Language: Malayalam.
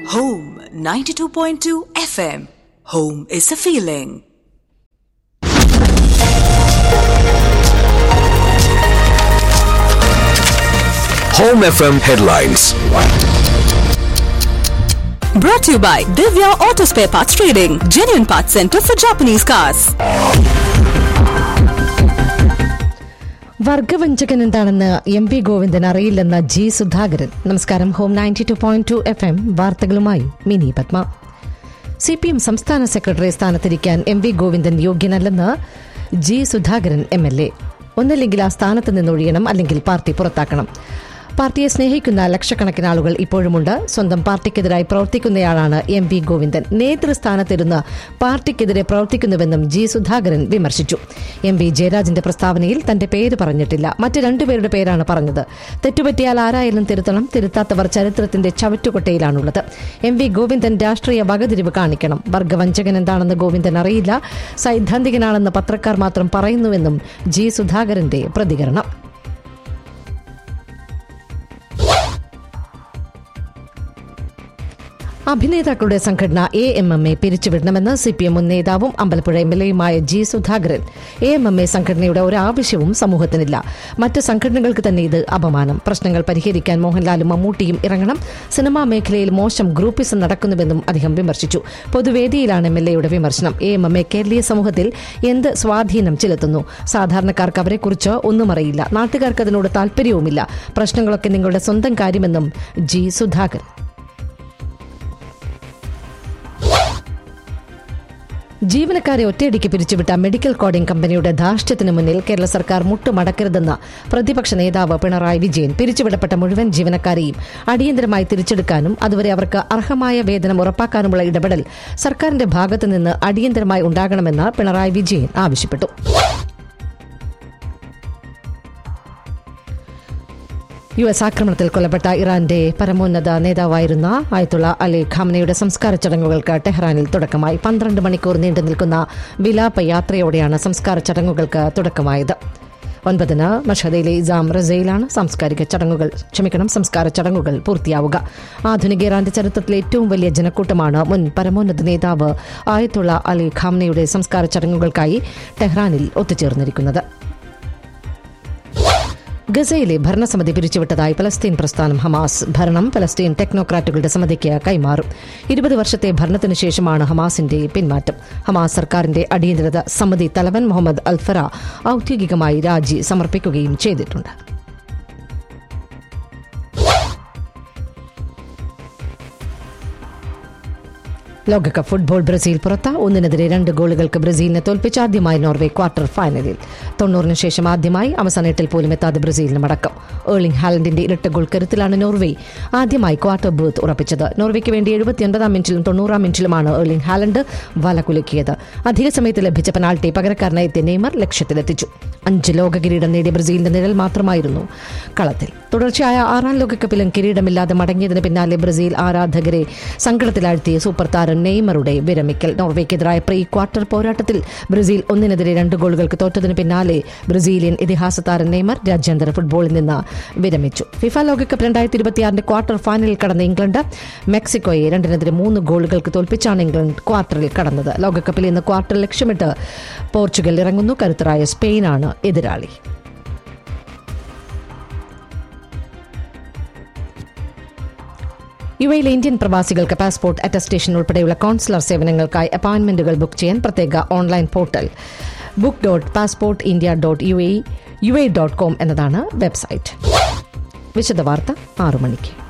Home 92.2 FM. Home is a feeling. Home FM headlines. Brought to you by Divya Auto Spare Parts Trading, genuine parts center for Japanese cars. വർഗവഞ്ചകൻ എന്താണെന്ന് എം പി ഗോവിന്ദൻ അറിയില്ലെന്ന ജി സുധാകരൻ നമസ്കാരം home ninety two point two F M വാർത്തകളുമായി Mini Padma C P M സംസ്ഥാന സെക്രട്ടറി സ്ഥാനത്തിരിക്കാൻ എം വി ഗോവിന്ദൻ യോഗ്യനല്ലെന്ന് G Sudhakaran M L A ഒന്നല്ലെങ്കിൽ ആ സ്ഥാനത്ത് നിന്നൊഴിയണം അല്ലെങ്കിൽ പാർട്ടി പുറത്താക്കണം പാർട്ടിയെ സ്നേഹിക്കുന്ന ലക്ഷക്കണക്കിന് ആളുകൾ ഇപ്പോഴുമുണ്ട് സ്വന്തം പാർട്ടിക്കെതിരായി പ്രവർത്തിക്കുന്നയാളാണ് എം വി ഗോവിന്ദൻ നേതൃസ്ഥാനത്തിരുന്ന് പാർട്ടിക്കെതിരെ പ്രവർത്തിക്കുന്നുവെന്നും ജി സുധാകരൻ വിമർശിച്ചു എം വി ജയരാജന്റെ പ്രസ്താവനയിൽ തന്റെ പേര് പറഞ്ഞിട്ടില്ല മറ്റ് രണ്ടുപേരുടെ പേരാണ് പറഞ്ഞത് തെറ്റുപറ്റിയാൽ ആരായാലും തിരുത്തണം തിരുത്താത്തവർ ചരിത്രത്തിന്റെ ചവറ്റുകൊട്ടയിലാണുള്ളത് എം വി ഗോവിന്ദൻ രാഷ്ട്രീയ വകതിരിവ് കാണിക്കണം വർഗവഞ്ചകൻ എന്താണെന്ന് ഗോവിന്ദൻ അറിയില്ല സൈദ്ധാന്തികനാണെന്ന് പത്രക്കാർ മാത്രം പറയുന്നുവെന്നും ജി സുധാകരന്റെ പ്രതികരണം അഭിനേതാക്കളുടെ സംഘടന എ എം എം എ പിരിച്ചുവിടണമെന്ന് സി പി എം മുൻ നേതാവും അമ്പലപ്പുഴ എം എൽ എയുമായ G Sudhakaran A M M A സംഘടനയുടെ ഒരാവശ്യവും സമൂഹത്തിനില്ല മറ്റ് സംഘടനകൾക്ക് തന്നെ ഇത് അപമാനം പ്രശ്നങ്ങൾ പരിഹരിക്കാൻ മോഹൻലാലും മമ്മൂട്ടിയും ഇറങ്ങണം സിനിമാ മേഖലയിൽ മോശം ഗ്രൂപ്പിസം നടക്കുന്നുവെന്നും അദ്ദേഹം വിമർശിച്ചു പൊതുവേദിയിലാണ് എം എൽ എയുടെ വിമർശനം എ എം എം എ കേരളീയ സമൂഹത്തിൽ എന്ത് സ്വാധീനം ചെലുത്തുന്നു സാധാരണക്കാർക്ക് അവരെക്കുറിച്ച് ഒന്നും അറിയില്ല നാട്ടുകാർക്ക് അതിനോട് താല്പര്യവുമില്ല പ്രശ്നങ്ങളൊക്കെ നിങ്ങളുടെ സ്വന്തം കാര്യമെന്നും ജി സുധാകരൻ ജീവനക്കാരെ ഒറ്റയടിക്ക് പിരിച്ചുവിട്ട മെഡിക്കൽ കോഡിംഗ് കമ്പനിയുടെ ധാർഷ്ട്യത്തിന് മുന്നിൽ കേരള സർക്കാർ മുട്ടുമടക്കരുതെന്ന് പ്രതിപക്ഷ നേതാവ് പിണറായി വിജയൻ പിരിച്ചുവിടപ്പെട്ട മുഴുവൻ ജീവനക്കാരെയും അടിയന്തരമായി തിരിച്ചെടുക്കാനും അതുവരെ അവർക്ക് അർഹമായ വേതനം ഉറപ്പാക്കാനുമുള്ള ഇടപെടൽ സർക്കാരിന്റെ ഭാഗത്തുനിന്ന് അടിയന്തരമായി ഉണ്ടാകണമെന്ന് പിണറായി വിജയൻ ആവശ്യപ്പെട്ടു യു എസ് ആക്രമണത്തിൽ കൊല്ലപ്പെട്ട ഇറാന്റെ പരമോന്നത നേതാവായിരുന്ന ആയത്തുള്ള അലി ഖാമനയുടെ സംസ്കാര ചടങ്ങുകൾക്ക് ടെഹ്റാനിൽ തുടക്കമായി പന്ത്രണ്ട് മണിക്കൂർ നീണ്ടു നിൽക്കുന്ന വിലാപ യാത്രയോടെയാണ് സംസ്കാര ചടങ്ങുകൾക്ക് തുടക്കമായത് ഒൻപതിന് മഷദയിലെ ഇസാം റസയിലാണ് സാംസ്കാരിക ചടങ്ങുകൾ ക്ഷമിക്കണം സംസ്കാര ചടങ്ങുകൾ പൂർത്തിയാവുക ആധുനിക ഇറാന്റെ ചരിത്രത്തിലെ ഏറ്റവും വലിയ ജനക്കൂട്ടമാണ് മുൻ പരമോന്നത നേതാവ് ആയത്തുള്ള അലി ഖാംനയുടെ സംസ്കാര ചടങ്ങുകൾക്കായി ടെഹ്റാനിൽ ഒത്തുചേർന്നിരിക്കുന്നത് ഗസയിലെ ഭരണസമിതി പിരിച്ചുവിട്ടതായി പലസ്തീൻ പ്രസ്ഥാനം ഹമാസ് ഭരണം പലസ്തീൻ ടെക്നോക്രാറ്റുകളുടെ സമിതിക്ക് കൈമാറും ഇരുപത് വർഷത്തെ ഭരണത്തിനു ശേഷമാണ് ഹമാസിന്റെ പിന്മാറ്റം ഹമാസ് സർക്കാരിന്റെ അടിയന്തര സമിതി തലവൻ മുഹമ്മദ് അൽഫറ ഔദ്യോഗികമായി രാജി സമർപ്പിക്കുകയും ചെയ്തിട്ടുണ്ട് ലോകകപ്പ് ഫുട്ബോൾ ബ്രസീൽ പുറത്ത് ഒന്നിനെതിരെ രണ്ട് ഗോളുകൾക്ക് ബ്രസീലിനെ തോൽപ്പിച്ച് ആദ്യമായി നോർവേ ക്വാർട്ടർ ഫൈനലിൽ തൊണ്ണൂറിന് ശേഷം ആദ്യമായി അവസാന എട്ടിൽ പോലും എത്താതെ ബ്രസീലിന് മടക്കം ഏർലിംഗ് ഹാലൻഡിന്റെ ഇരട്ട ഗോൾ കരുത്തിലാണ് നോർവേ ആദ്യമായി ക്വാർട്ടർ ബൂത്ത് ഉറപ്പിച്ചത് നോർവേക്ക് വേണ്ടി എഴുപത്തിയൊൻപതാം മിനിറ്റിലും തൊണ്ണൂറാം മിനിറ്റിലുമാണ് ഏർലിംഗ് ഹാലൻഡ് വല കുലുക്കിയത് അധിക സമയത്ത് ലഭിച്ച പെനാൾട്ടി പകരക്കാരനായി എത്തിയ നെയ്മർ ലക്ഷ്യത്തിലെത്തിച്ചു അഞ്ച് ലോക കിരീടം നേടിയ ബ്രസീലിന്റെ നിഴൽ മാത്രമായിരുന്നു കളത്തിൽ തുടർച്ചയായ ആറാം ലോകകപ്പിലും കിരീടമില്ലാതെ മടങ്ങിയതിന് പിന്നാലെ ബ്രസീൽ ആരാധകരെ സങ്കടത്തിലാഴ്ത്തിയ സൂപ്പർ താരം നെയ്മറുടെ വിരമിക്കൽ നോർവേക്കെതിരായ പ്രീ ക്വാർട്ടർ പോരാട്ടത്തിൽ ബ്രസീൽ ഒന്നിനെതിരെ രണ്ട് ഗോളുകൾക്ക് തോറ്റതിന് പിന്നാലെ ബ്രസീലിയൻ ഇതിഹാസ താരം നെയ്മർ രാജ്യാന്തര ഫുട്ബോളിൽ നിന്ന് വിരമിച്ചു ഫിഫ ലോകകപ്പ് രണ്ടായിരത്തി ഇരുപത്തിയാറിന്റെ ക്വാർട്ടർ ഫൈനലിൽ കടന്ന ഇംഗ്ലണ്ട് മെക്സിക്കോയെ രണ്ടിനെതിരെ മൂന്ന് ഗോളുകൾക്ക് തോൽപ്പിച്ചാണ് ഇംഗ്ലണ്ട് ക്വാർട്ടറിൽ കടന്നത് ലോകകപ്പിൽ ഇന്ന് ക്വാർട്ടർ ലക്ഷ്യമിട്ട് പോർച്ചുഗൽ ഇറങ്ങുന്നു കരുത്തരായ സ്പെയിനാണ് എതിരാളി യു എയിലെ ഇന്ത്യൻ പ്രവാസികൾക്ക് പാസ്പോർട്ട് അറ്റസ്റ്റേഷൻ ഉൾപ്പെടെയുള്ള കോൺസുലർ സേവനങ്ങൾക്കായി അപ്പോയിന്റ്മെന്റുകൾ ബുക്ക് ചെയ്യാൻ പ്രത്യേക online portal book dot passport India dot U A U A dot com എന്നതാണ് വെബ്സൈറ്റ് വിശദവാർത്ത ആറു മണിക്ക്